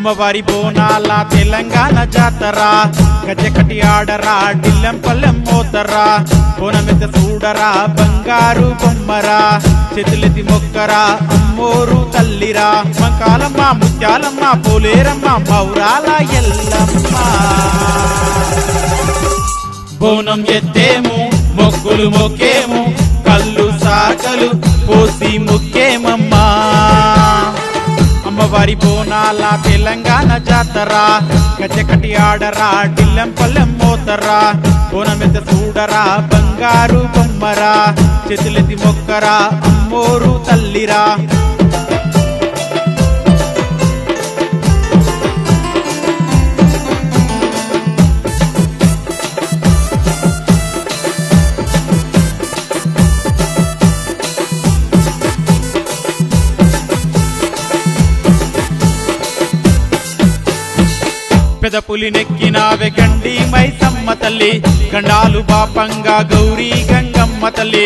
అమ్మవారి బోనాల తెలంగాణ జాతర గజకటి ఆడరా డిల్లెం పల్లెం మోతరా బోనమెత్త చూడరా బంగారు బొమ్మరా చేతులెత్తి మొక్కరా అమ్మోరు తల్లిరా మంకాలమ్మ ముత్యాలమ్మ పోలేరమ్మ పౌరాల ఎల్లమ్మ బోనం ఎత్తేము మొక్కులు మొక్కేము కళ్ళు సాకలు పోసి ముక్కేమమ్మా అమ్మవారి బోనాల తెలంగాణ జాతర గజకటి ఆడరా డిల్లెం పల్లెం మోతరా బోనమెత్త చూడరా బంగారు బొమ్మరా చేతులెత్తి మొక్కరా అమ్మోరు తల్లిరా పెద పులి నెక్కినావె గండి మైసమ్మ తల్లి గండాలు పాపంగా గౌరీ గంగమ్మ తల్లి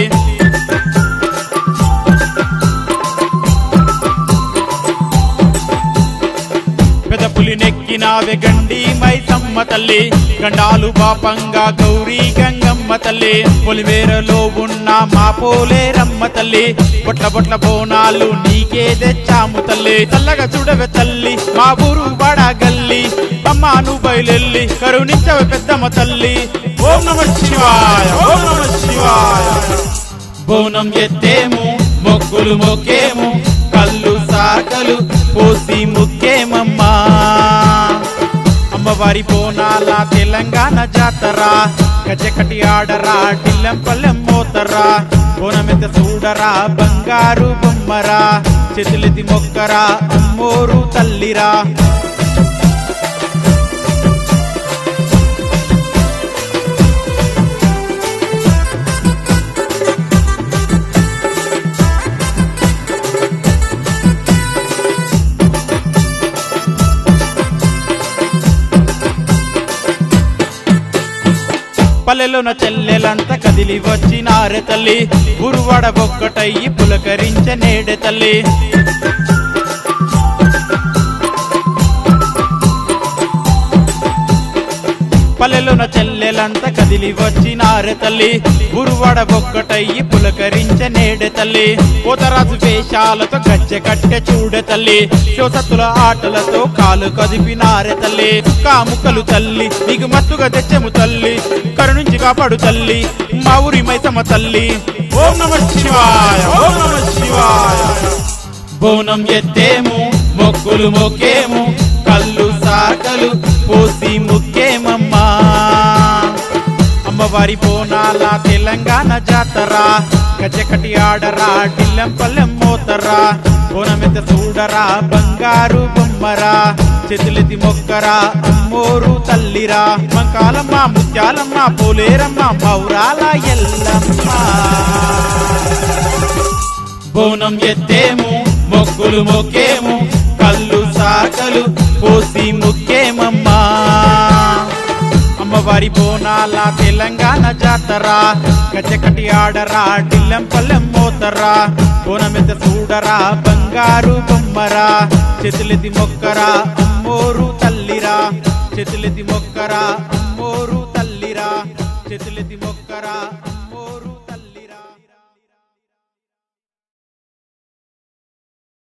పెద పులి నెక్కినావె గండి మైసమ్మ తల్లి గండాలు పాపంగా గౌరీ గంగమ్మ తల్లి పొలివేరలో ఉన్న మా పోలేరమ్మ తల్లి బొట్ల బొట్ల బోనాలు నీకే తెచ్చాము తల్లి చల్లగా చూడవే తల్లి మా ఊరు బడగల్లి అమ్మాను బయలెల్లి కరుణించవే పెద్దమ్మ తల్లి ఓం నమ శివాయ ఓం నమ శివాయ బోనం ఎత్తేము మొక్కులు మొక్కేము కళ్ళు సాకలు పోసి ముక్కేమమ్మా అమ్మవారి బోనాల తెలంగాణ జాతర గజకటి ఆడరా టిల్లెం పల్లెం మోతరా బోనమెత్త చూడరా బంగారు బొమ్మరా చేతులెత్తి మొక్కరా అమ్మోరు తల్లిరా పల్లెలోన చెల్లెలంత కదిలి వచ్చినారె తల్లి గురువడ ఒక్కటయ్యి పులకరించ నేడె తల్లి పల్లెలోన చెల్లెలంత కదిలి వచ్చినారె తల్లి గురువడ ఒక్కటయ్యి పులకరించ నేడె తల్లి పోతరాజు వేషాలతో గజ్జె కట్టె చూడె తల్లి శివసత్తుల ఆటలతో కాలు కదిపినారె తల్లి కాముకలు తల్లి నీకు మత్తుగా తెచ్చెము తల్లి కరుణించి కాపాడు తల్లి మా ఊరి మైసమ్మ తల్లి ఓం నమ శివాయ ఓం నమ శివాయ బోనం ఎత్తేము మొక్కులు మొక్కేము కళ్ళు సాకలు పోసి ముక్కేమమ్మా అమ్మవారి బోనాల తెలంగాణ జాతర గజకటి ఆడరా డిల్లెం పల్లెం మోతరా బోనమెత్త చూడరా బంగారు బొమ్మరా చేతులెత్తి మొక్కరా అమ్మోరు తల్లిరా మంకాలమ్మ ముత్యాలమ్మ పోలేరమ్మ పౌరాల ఎల్లమ్మ బోనం ఎత్తేము మొక్కులు మొక్కేము కళ్ళు సాకలు పోసి ముక్కేమమ్మా అమ్మవారి బోనాల తెలంగాణ జాతర గజకటి ఆడరా డిల్లెం పల్లెం మోతరా బోనమెత్త చూడరా బంగారు బొమ్మరా చేతులెత్తి మొక్కరా అమ్మోరు తల్లిరా చేతులెత్తి మొక్కరా